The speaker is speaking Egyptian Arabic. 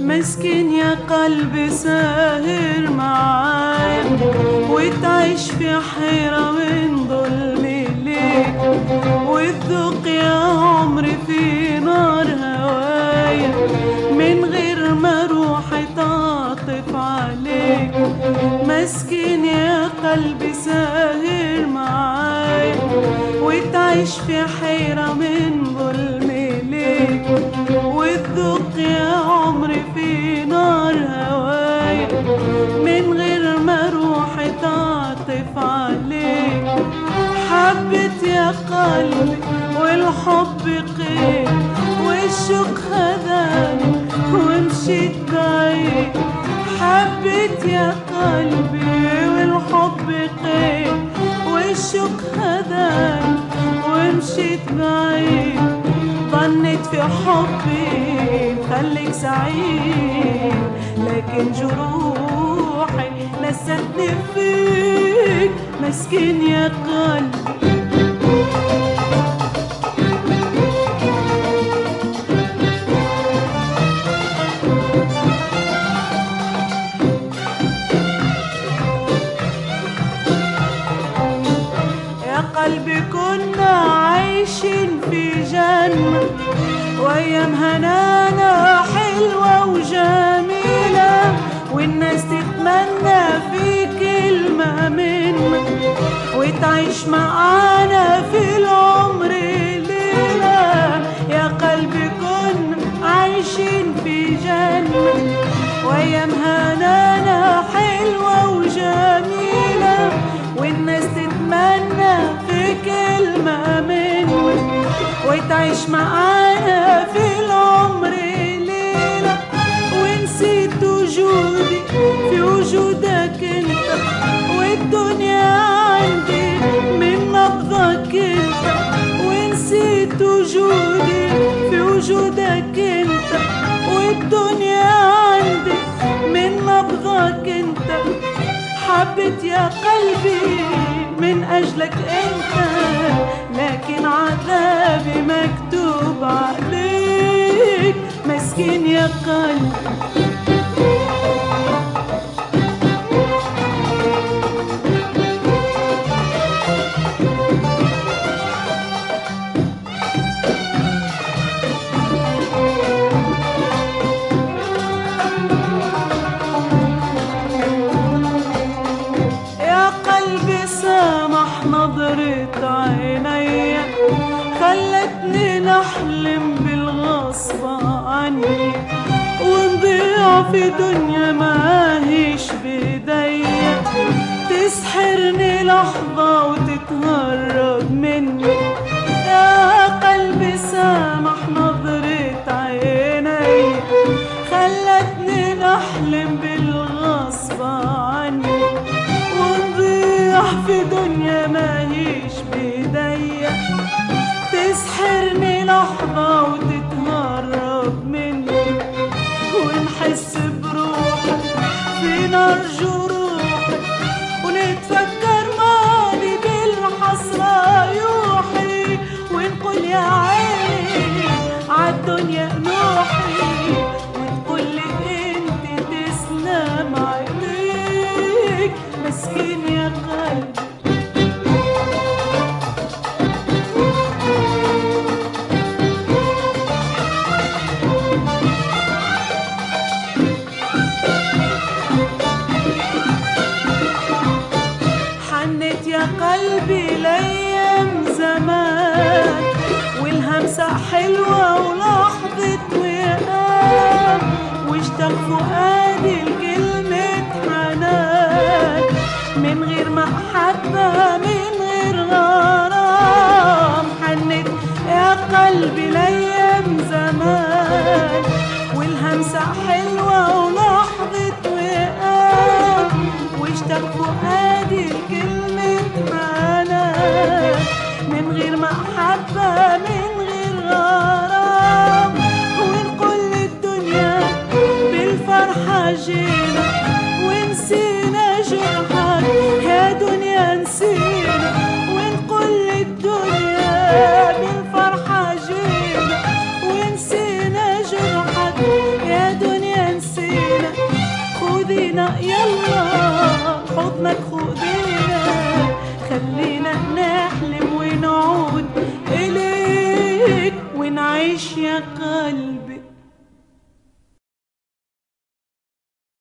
مسكين يا قلبي ساهر معايا وتعيش في حيرة من ظلمي ليك وتذوق يا عمري في نار هوايا من غير ما روحي تعطف عليك مسكين يا قلبي ساهر معايا وتعيش في حيرة من ظلمي ليك وتذوق يا عمري في نار هوايا من غير ما روحي تعطف عليك حبت يا قلبي والحب قيل والشوق خذاني ومشيت بعيد حبيت يا قلبي والحب قيل والشوق خذاني ومشيت بعيد ظنيت في حبي خليك سعيد لكن جروحي نستني فيك مسكين يا قلبي يا قلبي كنا عايشين في جنة وأيام هنانا حلوة وجميلة والناس تتمنى في كلمة منا وتعيش معانا في العمر ليلة يا قلبي كنا عايشين في جنة وأيام هنانا حلوة وجميلة والناس تتمنى في كلمة منك وتعيش معانا في العمر ليلة ونسيت وجودي في وجودك انت والدنيا عندي من نبضك انت ونسيت وجودي في وجودك انت والدنيا عندي من نبضك انت حبيت يا قلبي من أجلك أنت لكن عذابي مكتوب عليك مسكين يا قلبي يا قلبي سامح نظرة عيني خلتني نحلم بالغصب عني ونضيع في دنيا ما هيش بيديا تسحرني لحظة وتتهرب مني يا قلبي سامح نظرة عيني خلتني نحلم بالغصب عني ونضيع في دنيا ما هيش بيديا تسحرني لحظة وتتهرب مني ونحس بروحي في نار جروحي ونتفكر ماضي بالحسرة يوحي ونقول يا عيني عالدنيا نوحي وتقول لي انت تسلم عينيك مسكين يا قلبي حنت يا قلبي لأيام زمان والهمسة حلوة ولحظة وقام واشتاق فؤادي لكلمة حنان من غير محبة من غير غرام حنت يا قلبي لأيام زمان والهمسة حلوة ولحظة وقام واشتاق فؤادي لكلمة حنان من غير محبة من غير غرام ونقول للدنيا بالفرحة جينا ونسينا جرحك يا دنيا نسينا ونقول للدنيا بالفرحة جينا ونسينا جرحك يا دنيا نسينا بينا يلا حضنك خدينا خلينا نحلم ونعود إليك ونعيش يا قلبي